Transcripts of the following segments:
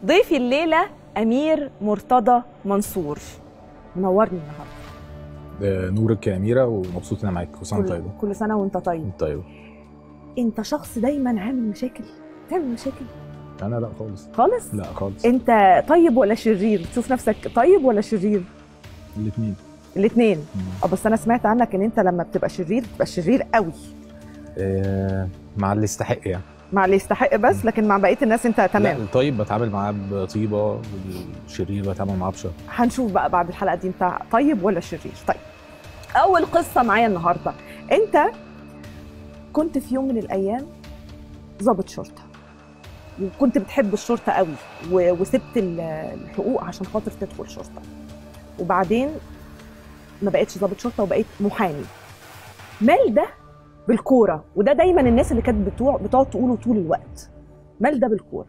ضيفي الليله امير مرتضى منصور منورني النهارده آه، نورك يا اميره ومبسوط ان انا معاك كل سنه وأنت كل, طيبه كل سنه وانت طيب انت طيبه انت شخص دايما عامل مشاكل تعمل مشاكل انا لا خالص خالص لا خالص انت طيب ولا شرير تشوف نفسك طيب ولا شرير الاثنين الاثنين اه بس انا سمعت عنك ان انت لما بتبقى شرير بتبقى شرير قوي آه مع اللي يستحق يعني مع اللي يستحق بس لكن مع بقيه الناس انت لا تمام الطيب بتعامل معاه بطيبه والشرير بتعامل معاه بشر هنشوف بقى بعد الحلقه دي انت طيب ولا شرير طيب اول قصه معايا النهارده انت كنت في يوم من الايام ضابط شرطه وكنت بتحب الشرطه قوي و- وسبت ال- الحقوق عشان خاطر تدخل شرطه وبعدين ما بقتش ضابط شرطه وبقيت محامي مال ده بالكوره وده دايما الناس اللي كانت بتوع بتقعد تقوله طول الوقت مال ده بالكوره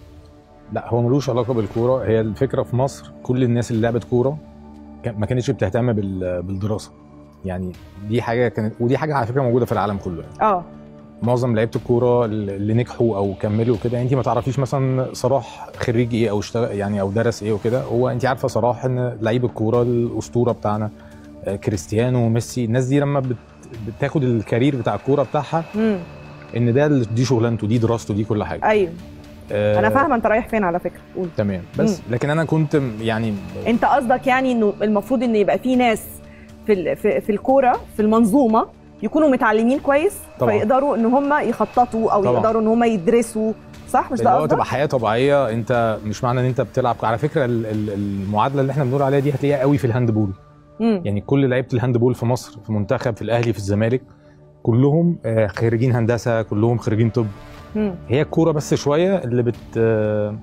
لا هو ملوش علاقه بالكوره هي الفكره في مصر كل الناس اللي لعبت كوره كان- ما كانتش بتهتم بال- بالدراسه يعني دي حاجه كانت ودي حاجه على فكره موجوده في العالم كله يعني. اه معظم لعيبه الكوره اللي نجحوا او كملوا كده انت ما تعرفيش مثلا صلاح خريج ايه او اشتغل يعني او درس ايه وكده هو انت عارفه صلاح ان لعيب الكوره الاسطوره بتاعنا آه، كريستيانو وميسي الناس دي لما بت بتاخد الكارير بتاع الكوره بتاعها امم ان ده دي شغلانته دي دراسته دي كل حاجه ايوه آه، انا فاهمه انت رايح فين على فكره قول تمام بس لكن انا كنت م- يعني انت قصدك يعني انه المفروض ان يبقى في ناس في ال- في, في الكوره في المنظومه يكونوا متعلمين كويس طبعا. فيقدروا ان هم يخططوا او طبعا. يقدروا ان هم يدرسوا صح مش اللي ده هو تبقى قصدك؟ حياه طبيعيه انت مش معنى ان انت بتلعب على فكره ال- ال- المعادله اللي احنا بنقول عليها دي هتلاقيها قوي في الهاندبول مم. يعني كل لعيبه الهاندبول في مصر في منتخب في الاهلي في الزمالك كلهم آه، خريجين هندسه كلهم خريجين طب مم. هي الكوره بس شويه اللي بت آه،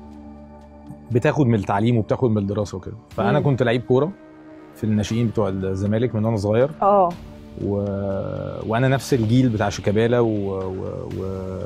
بتاخد من التعليم وبتاخد من الدراسه وكده فانا مم. كنت لعيب كوره في الناشئين بتوع الزمالك من وانا صغير اه و... وانا نفس الجيل بتاع شيكابالا و... و... و...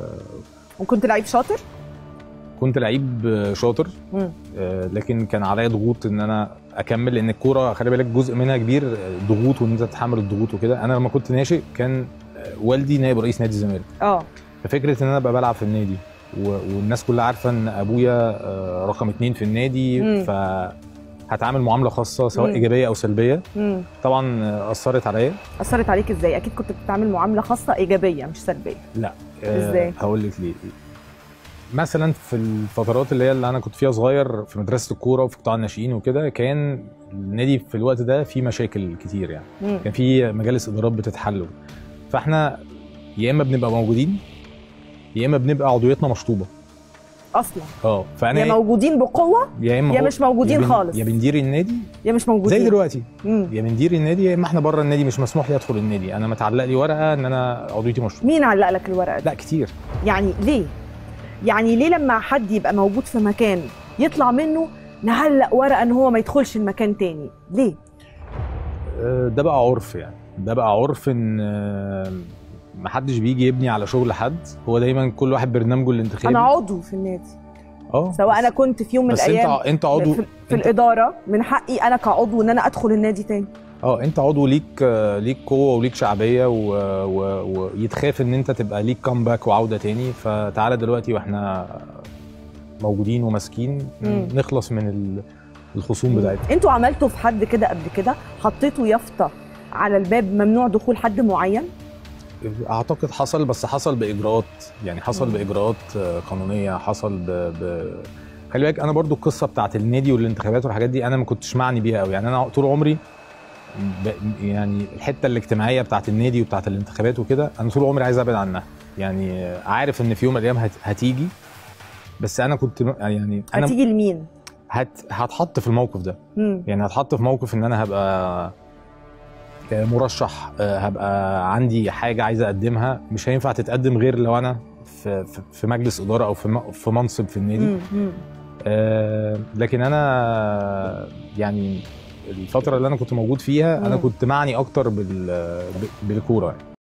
وكنت لعيب شاطر كنت لعيب شاطر مم. آه، لكن كان عليا ضغوط ان انا اكمل لان الكوره خلي بالك جزء منها كبير آه، ضغوط وان انت تتحمل الضغوط وكده انا لما كنت ناشئ كان آه، والدي نائب رئيس نادي الزمالك اه ففكره ان انا ابقى بلعب في النادي و- والناس كلها عارفه ان ابويا آه، رقم اتنين في النادي مم. ف هتعامل معامله خاصه سواء مم. ايجابيه او سلبيه مم. طبعا آه، اثرت عليا اثرت عليك ازاي اكيد كنت بتتعامل معامله خاصه ايجابيه مش سلبيه آه، إزاي؟ هقول لك ليه مثلا في الفترات اللي هي اللي انا كنت فيها صغير في مدرسه الكوره وفي قطاع الناشئين وكده كان النادي في الوقت ده فيه مشاكل كتير يعني مم. كان في مجالس ادارات بتتحل فاحنا يا اما بنبقى موجودين يا اما بنبقى عضويتنا مشطوبه اصلا اه فانا يا موجودين بقوه يا اما يا هو- مش موجودين يا بن- خالص. يا بندير النادي يا مش موجودين زي دلوقتي مم. يا بندير النادي يا اما احنا بره النادي مش مسموح لي ادخل النادي انا متعلق لي ورقه ان انا عضويتي مشطوبه مين علق لك الورقه دي لا كتير يعني ليه يعني ليه لما حد يبقى موجود في مكان يطلع منه نعلق ورقه ان هو ما يدخلش المكان تاني ليه آه، ده بقى عرف يعني ده بقى عرف ان آه، محدش بيجي يبني على شغل حد هو دايما كل واحد برنامجه الانتخابي انا عضو في النادي اه سواء انا كنت في يوم من بس انت الايام ع- انت عضو في, في انت- الاداره من حقي انا كعضو ان انا ادخل النادي تاني اه انت عضو ليك آه، ليك قوه وليك شعبيه و- و- ويتخاف ان انت تبقى ليك كامباك وعوده تاني فتعالى دلوقتي واحنا موجودين وماسكين مم. نخلص من ال- الخصوم بتاعتنا انتوا عملتوا في حد كده قبل كده حطيتوا يافطه على الباب ممنوع دخول حد معين اعتقد حصل بس حصل باجراءات يعني حصل مم. باجراءات آه، قانونيه حصل ب... ب... خلي بالك انا برضو القصه بتاعت النادي والانتخابات والحاجات دي انا ما كنتش معني بيها قوي يعني انا طول عمري ب... يعني الحته الاجتماعيه بتاعت النادي وبتاعت الانتخابات وكده انا طول عمري عايز ابعد عنها يعني عارف ان في يوم من الايام هت... هتيجي بس انا كنت م- يعني انا هتيجي لمين هت... هتحط في الموقف ده مم. يعني هتحط في موقف ان انا هبقى آه، مرشح آه، هبقى عندي حاجه عايز اقدمها مش هينفع تتقدم غير لو انا في في- في مجلس اداره او في م- في منصب في النادي مم. مم. آه، لكن انا يعني الفتره اللي انا كنت موجود فيها انا مم. كنت معني اكتر بال ب- بالكوره يعني